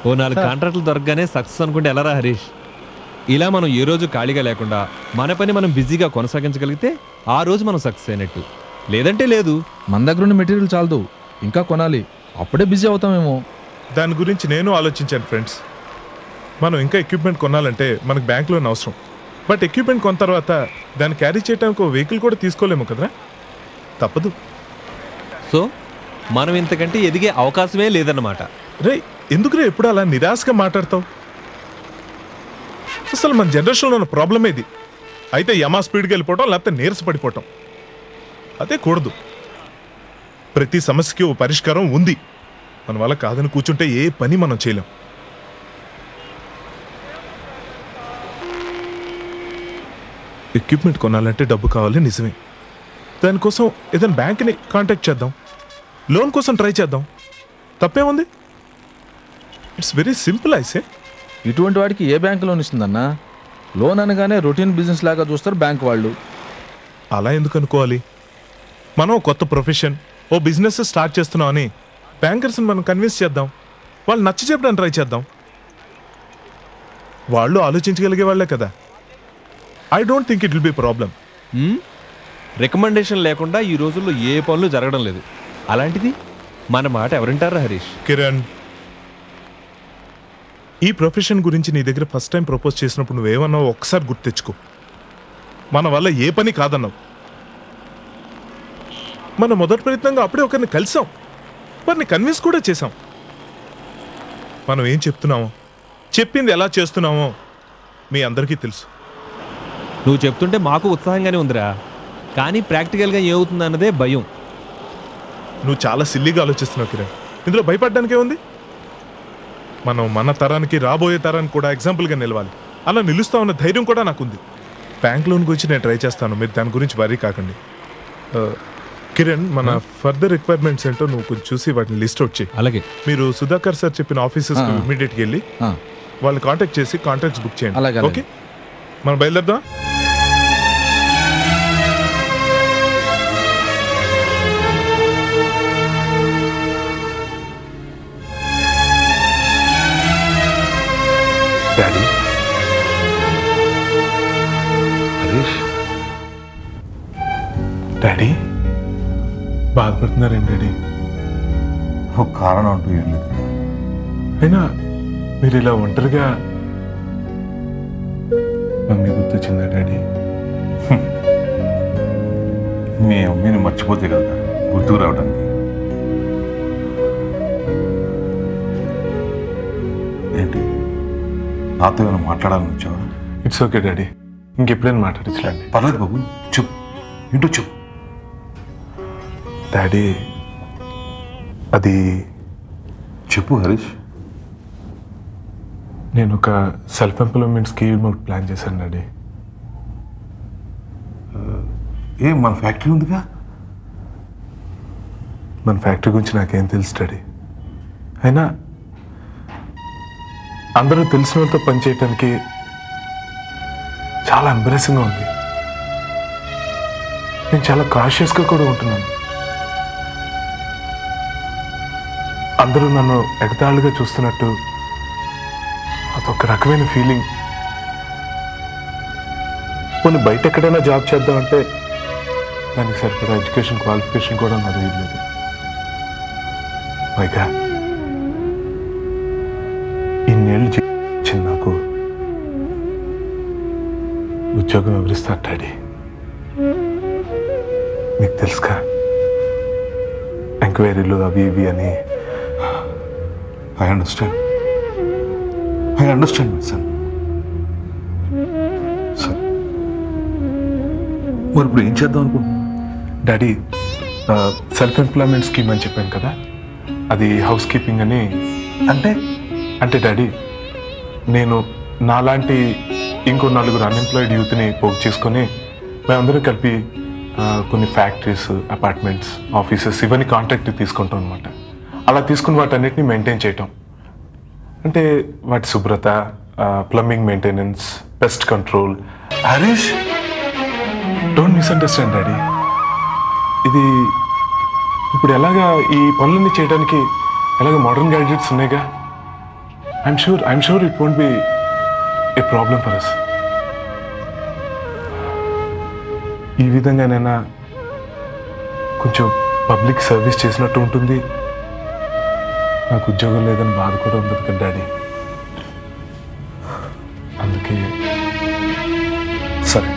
ఓ నాలుగు కాంట్రాక్టులు దొరకగానే సక్సెస్ అనుకుంటే ఎలా రా హరీష్ ఇలా మనం ఏ రోజు ఖాళీగా లేకుండా మన పని మనం బిజీగా కొనసాగించగలిగితే ఆ రోజు మనం సక్సెస్ అయినట్టు లేదంటే లేదు మన దగ్గర ఉన్న మెటీరియల్ చాలదు ఇంకా కొనాలి అప్పుడే బిజీ అవుతామేమో దాని గురించి నేను ఆలోచించాను ఫ్రెండ్స్ మనం ఇంకా ఎక్విప్మెంట్ కొనాలంటే మనకు బ్యాంక్ లోన్ అవసరం బట్ ఎక్విప్మెంట్ కొన్న తర్వాత దాన్ని క్యారీ చేయడానికి ఒక వెహికల్ కూడా తీసుకోలేము కదరా తప్పదు సో మనం ఇంతకంటే ఎదిగే అవకాశమే లేదన్నమాట రే ఎందుకురా ఎప్పుడు అలా నిరాశగా మాట్లాడతావు అసలు మన జనరేషన్లో ఉన్న ప్రాబ్లమ్ ఇది అయితే యమా స్పీడ్కి వెళ్ళిపోవటం లేకపోతే నీరస పడిపోవటం అదే కూడదు ప్రతి సమస్యకి ఓ పరిష్కారం ఉంది మన వల్ల కాదని కూర్చుంటే ఏ పని మనం చేయలేం ఎక్విప్మెంట్ కొనాలంటే డబ్బు కావాలి నిజమే దానికోసం ఏదైనా బ్యాంక్ని కాంటాక్ట్ చేద్దాం లోన్ కోసం ట్రై చేద్దాం తప్పేముంది ఇట్స్ వెరీ సింపుల్ ఐసే ఇటువంటి వాడికి ఏ బ్యాంక్ లోన్ ఇస్తుందన్నా లోన్ అనగానే రొటీన్ బిజినెస్ లాగా చూస్తారు బ్యాంక్ వాళ్ళు అలా ఎందుకు అనుకోవాలి మనం ఓ కొత్త ప్రొఫెషన్ ఓ బిజినెస్ స్టార్ట్ చేస్తున్నాం అని బ్యాంకర్స్ని మనం కన్విన్స్ చేద్దాం వాళ్ళు నచ్చ చెప్పడానికి ట్రై చేద్దాం వాళ్ళు ఆలోచించగలిగే వాళ్ళే కదా I don't think it will be problem recommendation లేకుండా ఈ రోజుల్లో ఏ పనులు జరగడం లేదు అలాంటిది మన మాట ఎవరింటారా హరీష్ కిరణ్ ఈ ప్రొఫెషన్ గురించి నీ దగ్గర ఫస్ట్ టైం ప్రపోజ్ చేసినప్పుడు నువ్వేమన్నావు ఒక్కసారి గుర్తు తెచ్చుకో మన వల్ల ఏ పని కాదన్నావు మన మొదటి ప్రయత్నంగా అప్పుడే ఒకరిని కలిసాం వారిని కన్విన్స్ కూడా చేశాం మనం ఏం చెప్తున్నామో చెప్పింది ఎలా చేస్తున్నామో మీ అందరికీ తెలుసు నువ్వు చెప్తుంటే మాకు ఉత్సాహంగానే ఉందిరా కానీ ప్రాక్టికల్గా ఏమవుతుంది అన్నదే భయం నువ్వు చాలా సిల్లీగా ఆలోచిస్తున్నావు కిరణ్ ఇందులో భయపడడానికే ఉంది మనం మన తరానికి రాబోయే తరానికి కూడా ఎగ్జాంపుల్గా నిలవాలి అలా నిలుస్తా ఉన్న ధైర్యం కూడా నాకుంది బ్యాంక్ లోన్ గురించి నేను ట్రై చేస్తాను మీరు దాని గురించి వరీ కాకండి ఆ, కిరణ్ మన ఫర్దర్ రిక్వైర్మెంట్స్ ఏంటో నువ్వు కొంచెం చూసి వాటిని లిస్ట్ అవుట్ చేయి అలాగే మీరు సుధాకర్ సార్ చెప్పిన ఆఫీసెస్ ఆ. ఇమీడియట్గా వెళ్ళి ఆ, వాళ్ళని కాంటాక్ట్ చేసి కాంటాక్ట్స్ బుక్ చేయండి అలాగే, అలాగే. ఓకే మనం బయలుదేరదాం డాడీ హరీష్ డాడీ బాధపడుతున్నారేం డాడీ ఒక కారణం అంటూ ఏం లేదు అయినా మీరు ఇలా ఒంటరిగా మమ్మీ గుర్తొచ్చిందా డాడీ మీ అమ్మీని మర్చిపోతే కదా గుర్తుకు రావడానికి ఏంటి నాతో ఏమైనా మాట్లాడాలని వచ్చావా ఇట్స్ ఓకే డాడీ ఇంకెప్పుడైనా మాట్లాడించలేండి పర్లేదు బాబు చెప్పు ఏంటో చెప్పు డాడీ అది చెప్పు హరీష్ నేను ఒక సెల్ఫ్ ఎంప్లాయ్మెంట్ స్కీమ్ ఒకటి ప్లాన్ చేశాను డాడీ ఏ మన ఫ్యాక్టరీ ఉందిగా మన ఫ్యాక్టరీ గురించి నాకేం తెలుసు డాడీ అయినా అందరూ తెలిసిన వాళ్ళతో పనిచేయటానికి చాలా ఎంబరెసింగ్గా ఉంది నేను చాలా కాషియస్గా కూడా ఉంటున్నాను అందరూ నన్ను ఎగతాళిగా చూస్తున్నట్టు అదొక రకమైన ఫీలింగ్ కొన్ని బయట ఎక్కడైనా జాబ్ చేద్దామంటే దానికి సరిపడా ఎడ్యుకేషన్ క్వాలిఫికేషన్ కూడా నా దగ్గర లేదు పైగా ఇన్నేళ్ళు వచ్చింది నాకు ఉద్యోగం ఎవరిస్తారు డాడీ మీకు తెలుసుగా ఎంక్వైరీలు అవి ఇవి అని I understand I understand my son son మరి ఇప్పుడు ఏం చేద్దాం అనుకుంటున్నా డాడీ సెల్ఫ్ ఎంప్లాయ్మెంట్ స్కీమ్ అని చెప్పాను కదా అది హౌస్ కీపింగ్ అని అంటే అంటే డాడీ నేను నాలాంటి ఇంకో నలుగురు అన్ఎంప్లాయిడ్ యూత్ని పోగు చేసుకొని మేమందరం కలిపి ఆ, కొన్ని ఫ్యాక్టరీస్ అపార్ట్మెంట్స్ ఆఫీసెస్ ఇవన్నీ కాంట్రాక్ట్ తీసుకుంటాం అనమాట అలా తీసుకుని వాటన్నిటిని మెయింటైన్ చేయటం అంటే వాటి శుభ్రత plumbing maintenance pest control Harish don't misunderstand daddy ఇది ఇప్పుడు ఎలాగా ఈ పనులన్నీ చేయడానికి ఎలాగ మోడర్న్ గ్యాడ్జెట్స్ ఉన్నాయిగా I'm sure I'm sure it won't be a problem for us ఈ విధంగానైనా కొంచెం పబ్లిక్ సర్వీస్ చేసినట్టు ఉంటుంది నాకు ఉద్యోగం లేదని బాధ కూడా ఉండదు కదా డాడీ అందుకే సరే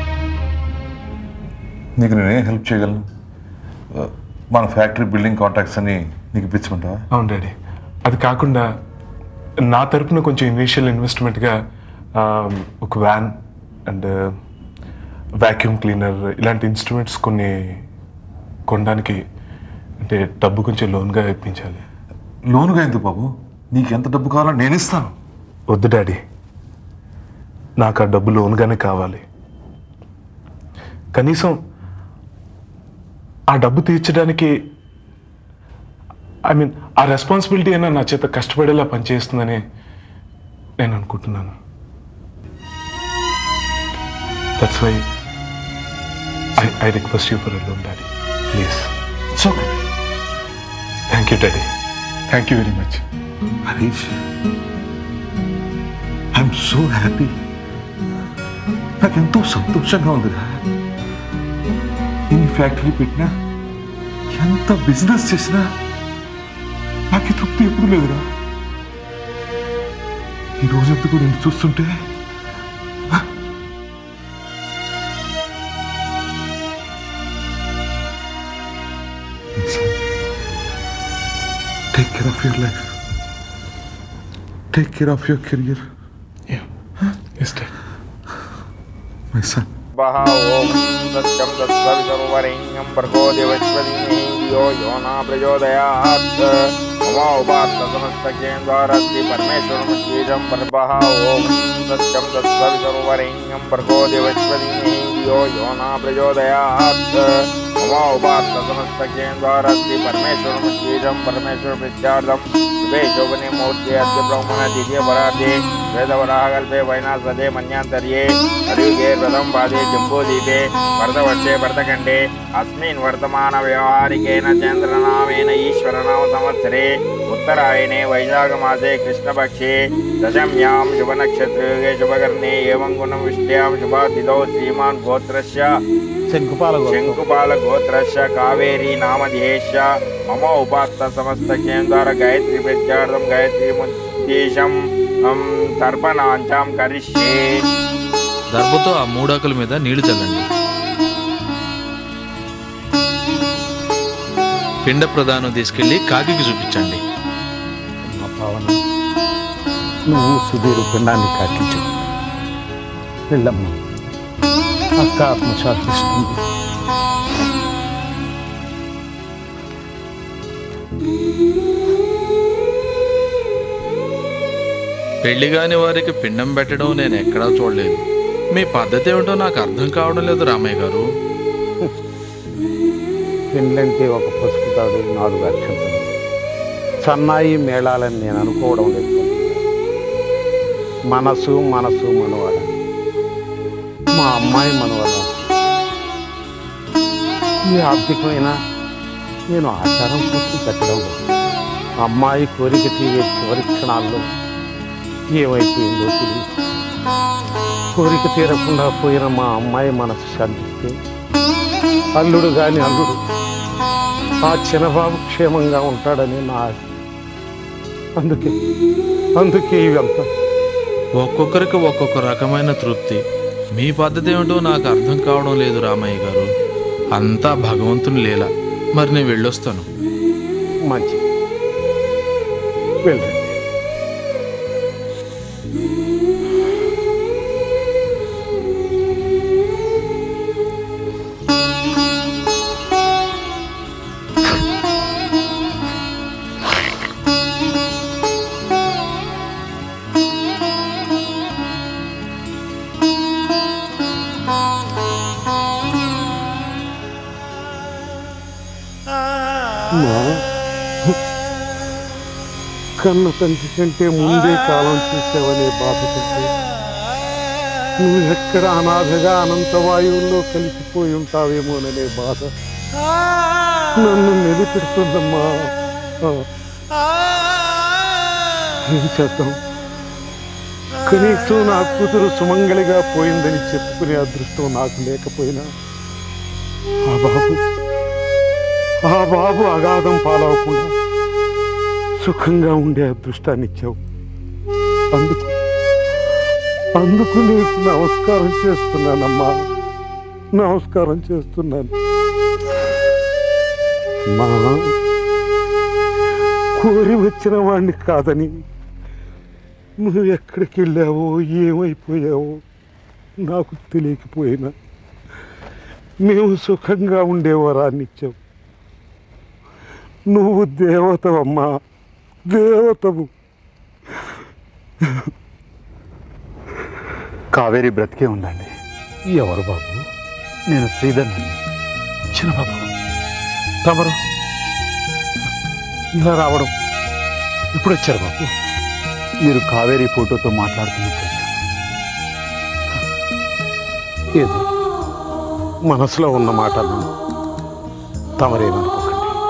నీకు నేనేం హెల్ప్ చేయగలను ఆ, మన ఫ్యాక్టరీ బిల్డింగ్ కాంట్రాక్ట్స్ అని నీకు ఇప్పించమంటావా అవును డాడీ అది కాకుండా నా తరపున కొంచెం ఇనీషియల్ ఇన్వెస్ట్మెంట్గా ఒక వ్యాన్ అండ్ వ్యాక్యూమ్ క్లీనర్ ఇలాంటి ఇన్స్ట్రుమెంట్స్ కొన్ని కొనడానికి అంటే డబ్బు కొంచెం లోన్గా ఇప్పించాలి లోనుగా ఎందుకు బాబు నీకు ఎంత డబ్బు కావాలో నేను ఇస్తాను వద్దు డాడీ నాకు ఆ డబ్బు లోన్గానే కావాలి కనీసం ఆ డబ్బు తీర్చడానికి ఐ మీన్ ఆ రెస్పాన్సిబిలిటీ అయినా నా చేత కష్టపడేలా పనిచేస్తుందని నేను అనుకుంటున్నాను that's why I I request you for a loan daddy please it's okay thank you daddy thank you very much Harish I'm so happy నాకెంతో సంతోషంగా ఉందిరా ఎన్ని ఫ్యాక్టరీ పెట్టినా ఎంత బిజినెస్ చేసినా నాకు ఈ తృప్తి ఎప్పుడు లేదురా ఈ రోజు ఎందుకు నేను చూస్తుంటే take care of your life take care of your career yes daddy my son वः ॐ सत्यं तत्सवितुर्वरेण्यं भर्गो देवश्वरीः यो यो न प्रचोदयात् मम उपात्तसमस्तकेन्द्वारस्ति परमेश्वरमुच्चीजं पर्वः ॐ सत्यं तत्सवितुर्वरेण्यं भर्गो देवश्वरीः यो यो न प्रचोदयात् मम उपात्तसमस्तकेन्द्वारस्ति परमेश्वरमुच्चीजं परमेश्वरप्रत्यार्थं शुभे शोभने मूर्ति अद्य ब्रह्मण द्वितीय परार्धे वेदवराहकल्पे वैनासदे मन्यान्तर्ये हरियुगे व्रतं पादे जम्बूदीपे भरतवर्षे भरतखण्डे अस्मिन् वर्तमानव्यवहारिकेन चन्द्रनामेन ईश्वरनाम संवत्सरे उत्तरायणे वैशाखमासे कृष्णपक्षे दशम्यां शुभनक्षत्रयुगे शुभकर्णे एवं गुणविष्ट्यां शुभातिथौ श्रीमान् गोत्रस्य शङ्कुपालगोत्रस्य कावेरी नामधेयस्य मम उपात्त समस्तकेन्द्वार गायत्री प्रत्यार्थं गायत्रीमुद्देशं తర్పణాంచాం కరిష్యే దర్భతో ఆ మూడాకుల మీద నీళ్లు చల్లండి పిండ ప్రదానం తీసుకెళ్లి కాకికి చూపించండి మా భావన నువ్వు సుధీరు పిండాన్ని కాకించు వెళ్ళమ్మా అక్క ఆత్మశాంతిస్తుంది పెళ్లి కాని వారికి పిండం పెట్టడం నేను ఎక్కడా చూడలేదు మీ పద్ధతి ఏమిటో నాకు అర్థం కావడం లేదు రామయ్య గారు పెళ్ళంటే ఒక పసుపు తాడు నాలుగు అక్షంతలు సన్నాయి మేళాలని నేను అనుకోవడం లేదు మనసు మనసు మనవాడ మా అమ్మాయి మనవడ ఈ ఆర్థికమైన నేను ఆచారం పూర్తి పెట్టడం లేదు అమ్మాయి కోరిక తీరే చివరి క్షణాల్లో ఏమైపోయిందో తెలియదు కోరిక తీరకుండా పోయిన మా అమ్మాయి మనసు శాంతిస్తే అల్లుడు గాని అల్లుడు ఆ చిన్నబాబు క్షేమంగా ఉంటాడని నా ఆశ అందుకే అందుకే ఇవంతా ఒక్కొక్కరికి ఒక్కొక్క రకమైన తృప్తి మీ పద్ధతి ఏమిటో నాకు అర్థం కావడం లేదు రామయ్య గారు అంతా భగవంతుని లీల మరి నేను వెళ్ళొస్తాను మంచి వెళ్ళండి మా కన్న తండ్రి కంటే ముందే కాలం చూసావనే బాధ కంటే నువ్వు ఎక్కడ అనాథగా అనంత వాయువుల్లో కలిసిపోయి ఉంటావేమోననే బాధ నన్ను నిలబెడుతుందమ్మా ఆ. ఏం చేద్దాం కనీసం నా కూతురు సుమంగళిగా పోయిందని చెప్పుకునే అదృష్టం నాకు లేకపోయినా ఆ బాబు ఆ బాబు అగాధం పాలవకుండా సుఖంగా ఉండే అదృష్టాన్ని ఇచ్చావు అందుకు అందుకు నీకు నమస్కారం చేస్తున్నానమ్మా నమస్కారం చేస్తున్నాను మా కోరి వచ్చిన వాణ్ణి కాదని నువ్వు ఎక్కడికి వెళ్ళావో ఏమైపోయావో నాకు తెలియకపోయినా మేము సుఖంగా ఉండే వరాన్ని ఇచ్చావు నువ్వు దేవతవమ్మా దేవతవు కావేరి బ్రతికే ఉందండి ఎవరు బాబు నేను శ్రీధర్ని చిన్నబాబు తమరు ఇలా రావడం ఇప్పుడు వచ్చారు బాబు మీరు కావేరి ఫోటోతో మాట్లాడుతున్నప్పుడు వచ్చాను. ఏదో మనసులో ఉన్న మాట అన్నాను తమరేమనుకోకండి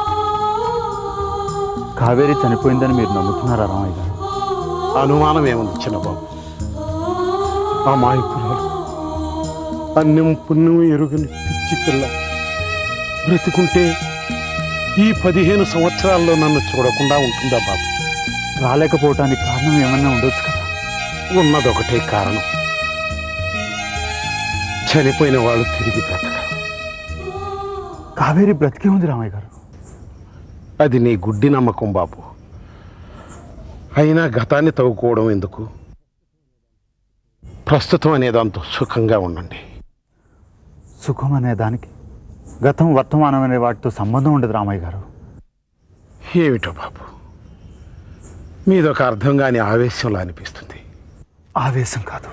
కావేరి చనిపోయిందని మీరు నమ్ముతున్నారా రామయ్య గారు అనుమానం ఏముంది చిన్నబాబు అమాయకురాలు అన్నం పుణ్యం ఎరుగని పిచ్చి పిల్ల బ్రతికుంటే ఈ పదిహేను సంవత్సరాల్లో నన్ను చూడకుండా ఉంటుందా బాబు రాలేకపోవటానికి కారణం ఏమన్నా ఉండొచ్చు కదా ఉన్నదొకటే కారణం చనిపోయిన వాళ్ళు తిరిగి బ్రతకరు కావేరి బ్రతికే ఉంది రామయ్య గారు అది నీ గుడ్డి నమ్మకం బాబు అయినా గతాన్ని తవ్వుకోవడం ఎందుకు ప్రస్తుతం అనే దాంతో సుఖంగా ఉండండి సుఖం అనే దానికి గతం వర్తమానం అనే వాటితో సంబంధం ఉండదు రామయ్య గారు ఏమిటో బాబు మీదొక అర్థం కాని ఆవేశంలా అనిపిస్తుంది ఆవేశం కాదు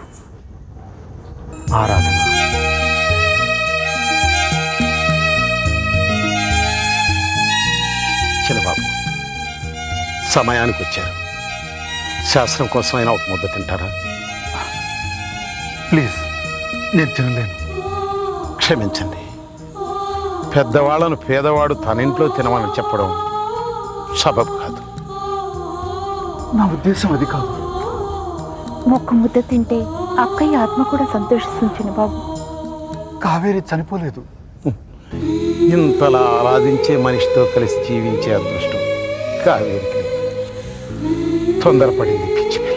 ఆరాధన చిన్నబాబు సమయానికి వచ్చారు శాస్త్రం కోసమైనా ఒక ముద్ద తింటారా ప్లీజ్ నేను తినలేను క్షమించండి పెద్దవాళ్ళను పేదవాడు తన ఇంట్లో తినమని చెప్పడం సబబు కాదు నా ఉద్దేశం అది కాదు ఒక్క ముద్ద తింటే అక్కయ్య ఆత్మ కూడా సంతోషిస్తుంది బాబు కావేరి చనిపోలేదు ఇంతలా ఆరాధించే మనిషితో కలిసి జీవించే అదృష్టం కావేరికి లేదు. తొందరపడింది పిచ్చి పిల్ల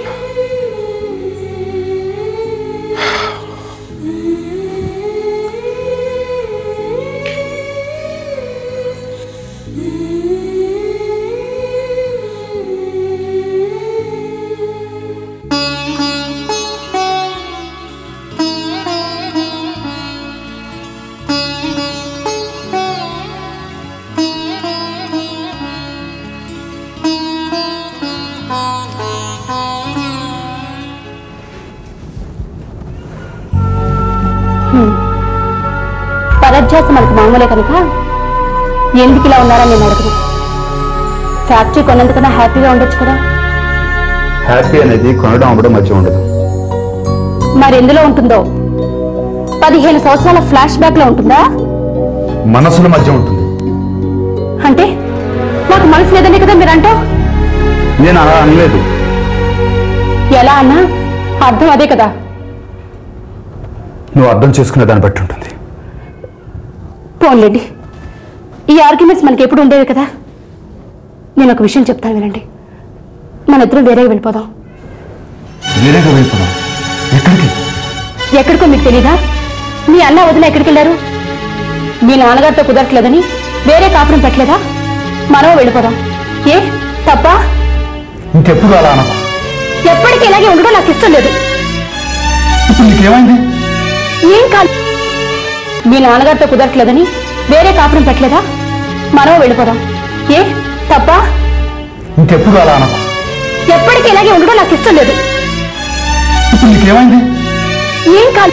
పరధ్యాస మనకు మామూలే కనుక ఎందుకు ఇలా ఉన్నారా నేను అడగను ఫ్యాక్టరీ కొన్నందుకన్నా హ్యాపీగా ఉండొచ్చు కదా హ్యాపీ అనేది కొనడం అవ్వడం మధ్య ఉండదు మరి ఎందులో ఉంటుందో పదిహేను సంవత్సరాల ఫ్లాష్ బ్యాక్ లో ఉంటుందా మనసుల మధ్య ఉంటుంది అంటే నాకు మనసు లేదనే కదా మీరు అంటావు నేను అలా అనలేదు ఎలా అన్నా అర్థం అదే కదా నువ్వు అర్థం చేసుకునే దాన్ని బట్టి ఉంటుంది పోన్లేండి ఈ ఆర్గ్యుమెంట్స్ మనకి ఎప్పుడు ఉండేవి కదా నేను ఒక విషయం చెప్తాను వినండి మన ఇద్దరం వేరే వెళ్ళిపోదాం వేరేగా వెళ్ళిపోదాం ఎక్కడికి ఎక్కడికో మీకు తెలీదా మీ అన్న వదిన ఎక్కడికి వెళ్ళారు మీ నాన్నగారితో కుదరట్లేదని వేరే కాపురం పెట్టలేదా మనం వెళ్ళిపోదాం ఏ తప్ప ఇంకెప్పుడు అలా అనకు ఎప్పటికీ ఇలాగే ఉండడం నాకు ఇష్టం లేదు ఇప్పుడు నీకేమైంది ఏం కాదు మీ నాన్నగారితో కుదరట్లేదని వేరే కాపురం పెట్టలేదా మనం వెళ్ళిపోదాం ఏ తప్ప ఇంకెప్పుడు అలా అనకు ఎప్పటికీ ఇలాగే ఉండడం నాకు ఇష్టం లేదు ఇప్పుడు నీకేమైంది ఏం కాదు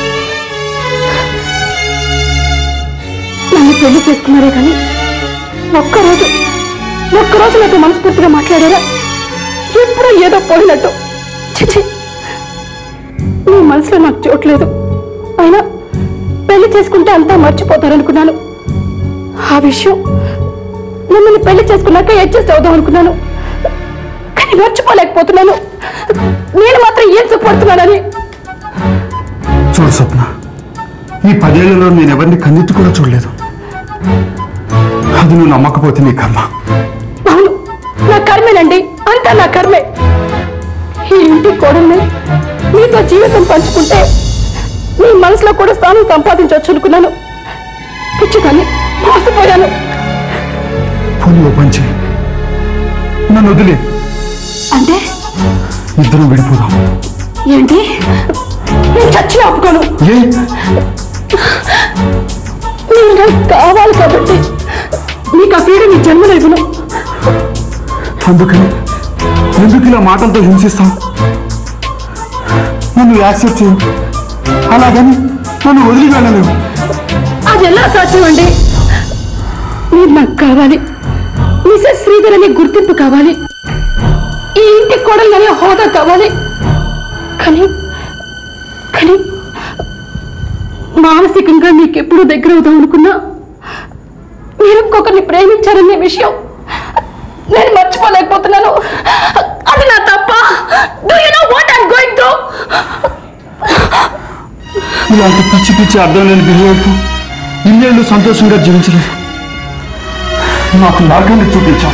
నన్ను పెళ్లి చేసుకున్నారే కానీ ఒక్కరోజు ఒక్కరోజు నాతో మనస్ఫూర్తిగా మాట్లాడారా ఎప్పుడో ఏదో పోయినట్టు చిచి నీ మనసులో నాకు చోట్లేదు అయినా పెళ్లి చేసుకుంటే అంతా మర్చిపోతారనుకున్నాను ఆ విషయం మిమ్మల్ని పెళ్లి చేసుకున్నాక అడ్జస్ట్ అవుదాం అనుకున్నాను కానీ మర్చిపోలేకపోతున్నాను నేను మాత్రం ఏం సుఖపడుతున్నానని చూడు స్వప్న ఈ పదేళ్లలో నేను ఎవరిని కన్నెత్తి కూడా చూడలేదు అది నువ్వు నమ్మకపోతే నీ కర్మ అవును నా కర్మేనండి అంతా నా కర్మే ఈ ఇంటి కోడల్ని మీతో జీవితం పంచుకుంటే మీ మనసులో కూడా స్థానం సంపాదించవచ్చు అనుకున్నాను పిచ్చిదాన్ని మోసపోయాను పోనీ ఓ పని చేయి నన్ను వదిలే అంటే ఇద్దరం విడిపోదాం ఏంటి నేను చచ్చి ఒప్పుకోను ఏ మీరు నాకు కావాలి కాబట్టి మీకు ఆ పీడ మీ జన్మలో ఇవ్వను అందుకని ఎందుకు ఇలా మాటలతో హింసిస్తాం నన్ను యాక్సెప్ట్ చేయి అలాగని నన్ను వదిలి వెళ్ళలేవు అది ఎలా సాధ్యం అండి మీరు నాకు కావాలి మిసెస్ శ్రీధర్ అనే గుర్తింపు కావాలి ఈ ఇంటి కోడలనే హోదా కావాలి కానీ కానీ మానసికంగా మీకు ఎప్పుడు దగ్గర అవుదాం అనుకున్నా మీరు ఇంకొకరిని ప్రేమించారనే విషయం నేను మర్చిపోలేకపోతున్నాను అది నా తప్ప do you know what I'm going through ఇలాంటి పిచ్చి పిచ్చి అర్థం లేని బిహేవియర్తో ఇన్నేళ్ళు సంతోషంగా జీవించలేదు నాకు మార్గాన్ని చూపించావు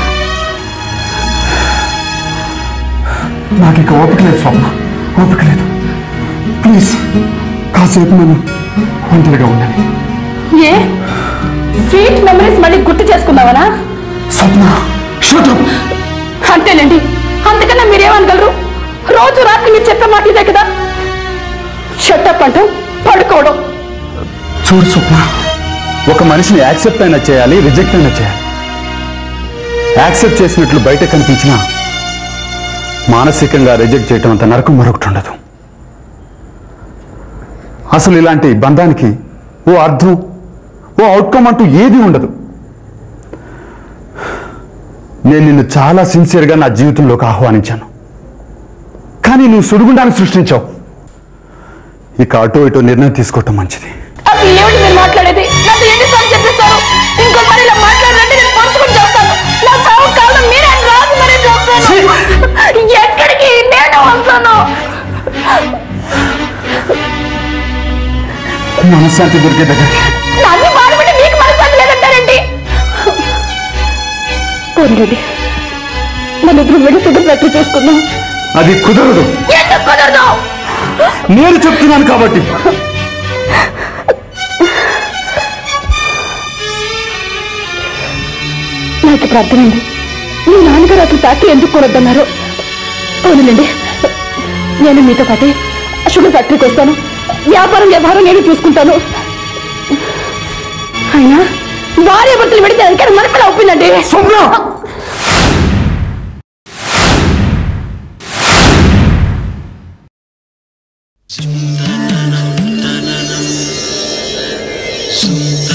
నాకు ఇక ఓపిక లేదు స్వప్న ఓపిక లేదు ప్లీజ్ కాసేపు నన్ను ఒంటరిగా ఉండండి ఏ స్వీట్ మెమరీస్ మళ్ళీ గుర్తు చేసుకుందామనా స్వప్న షూటప్ అంతేనండి అంతకన్నా మీరేమనగలరు రోజు రాత్రి మీరు చెప్పే మాట ఇదే కదా షట్టప్ అంటాం పడుకోవడం చూడు స్వప్న ఒక మనిషిని యాక్సెప్ట్ అయినా చేయాలి రిజెక్ట్ అయినా చేయాలి యాక్సెప్ట్ చేసినట్లు బయట కనిపించినా మానసికంగా రిజెక్ట్ చేయటం అంత నరకం మరొకటి ఉండదు అసలు ఇలాంటి బంధానికి ఓ అర్థం ఓ అవుట్కమ్ అంటూ ఏది ఉండదు నేను నిన్ను చాలా సిన్సియర్గా నా జీవితంలోకి ఆహ్వానించాను కానీ నువ్వు సుడిగుండాన్ని సృష్టించావు ఇక అటో ఇటో నిర్ణయం తీసుకోవటం మంచిది అసలు ఏమిటి మీరు మాట్లాడేది నాతో ఎన్నిసార్లు చెప్పిస్తారు ఇంకోసారి ఇలా మాట్లాడాలంటే నేను పంచుకుని చేస్తాను నా చావు కాలం మీరే రాదు మరీ చూస్తాను ఎక్కడికి నేను వస్తాను మనశ్శాంతి దొరికే దగ్గరికి నన్ను బాధపడి మీకు మనసు లేదంటారండి పోనీలండి మన ఇద్దరు వెళ్ళి కుదిరినట్టు చూసుకుందాం అది కుదరదు ఎందుకు కుదరదు నేను చెప్తున్నాను కాబట్టి నాకు ఇప్పుడు అర్థమైంది మీ నాన్నగారు అసలు ఫ్యాక్టరీ ఎందుకు కొనొద్దన్నారు అవునులేండి నేను మీతో పాటే షుగర్ ఫ్యాక్టరీకి వస్తాను వ్యాపారం వ్యవహారం నేను చూసుకుంటాను అయినా భార్య భర్తలు పెడితే ఇక్కడ మనసులో ఒప్పిందండి సుందర